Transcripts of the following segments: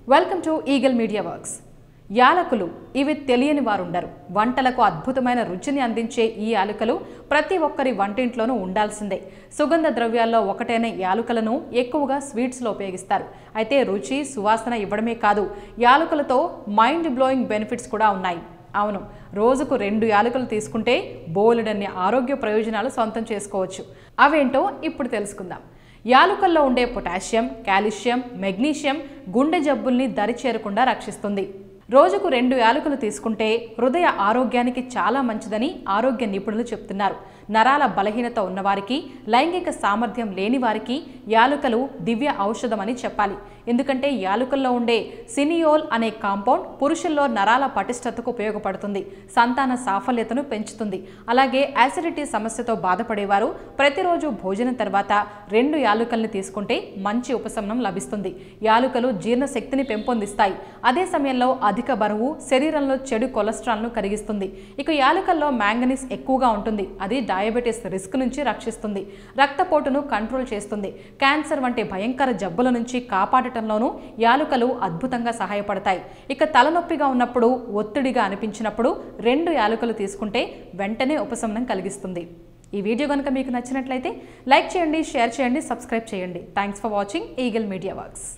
Welcome to eagle media works యాలకులు ఇవి తెలియని వారుండరు వంటలకు అద్భుతమైన రుచిని అందించే ఈ యాలకులు ప్రతి ఒక్కరి వంటింట్లోనూ ఉండాల్సిందే సుగంధ ద్రవ్యాల్లో ఒకటైన యాలుకలను ఎక్కువగా స్వీట్స్లో ఉపయోగిస్తారు అయితే రుచి సువాసన ఇవ్వడమే కాదు యాలకులతో మైండ్ బ్లోయింగ్ బెనిఫిట్స్ కూడా ఉన్నాయి అవును రోజుకు రెండు యాలకులు తీసుకుంటే బోలెడన్ని ఆరోగ్య ప్రయోజనాలు సొంతం చేసుకోవచ్చు అవేంటో ఇప్పుడు తెలుసుకుందాం యాలుకల్లో ఉండే పొటాషియం కాల్షియం మెగ్నీషియం గుండె జబ్బుల్ని దరి చేరకుండా రక్షిస్తుంది రోజుకు రెండు యాలకులు తీసుకుంటే హృదయ ఆరోగ్యానికి చాలా మంచిదని ఆరోగ్య నిపుణులు చెప్తున్నారు నరాల బలహీనత ఉన్నవారికి లైంగిక సామర్థ్యం లేని వారికి యాలుకలు దివ్య ఔషధమని చెప్పాలి ఎందుకంటే యాలుకల్లో ఉండే సినియోల్ అనే కాంపౌండ్ పురుషుల్లో నరాల పటిష్టతకు ఉపయోగపడుతుంది సంతాన సాఫల్యతను పెంచుతుంది అలాగే యాసిడిటీ సమస్యతో బాధపడేవారు ప్రతిరోజు భోజనం తర్వాత రెండు యాలుకల్ని తీసుకుంటే మంచి ఉపశమనం లభిస్తుంది యాలుకలు జీర్ణశక్తిని పెంపొందిస్తాయి అదే సమయంలో అధిక బరువు శరీరంలో చెడు కొలెస్ట్రాల్ను కరిగిస్తుంది ఇక యాలుకల్లో మ్యాంగనీస్ ఎక్కువగా ఉంటుంది అది డయాబెటీస్ రిస్క్ నుంచి రక్షిస్తుంది రక్తపోటును కంట్రోల్ చేస్తుంది క్యాన్సర్ వంటి భయంకర జబ్బుల నుంచి కాపాడటంలోనూ యాలుకలు అద్భుతంగా సహాయపడతాయి ఇక తలనొప్పిగా ఉన్నప్పుడు ఒత్తిడిగా అనిపించినప్పుడు రెండు యాలుకలు తీసుకుంటే వెంటనే ఉపశమనం కలిగిస్తుంది ఈ వీడియో కనుక మీకు నచ్చినట్లయితే లైక్ చేయండి షేర్ చేయండి సబ్స్క్రైబ్ చేయండి thanks for watching eagle media works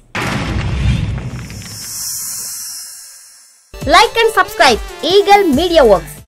Like and subscribe Eagle Media Works.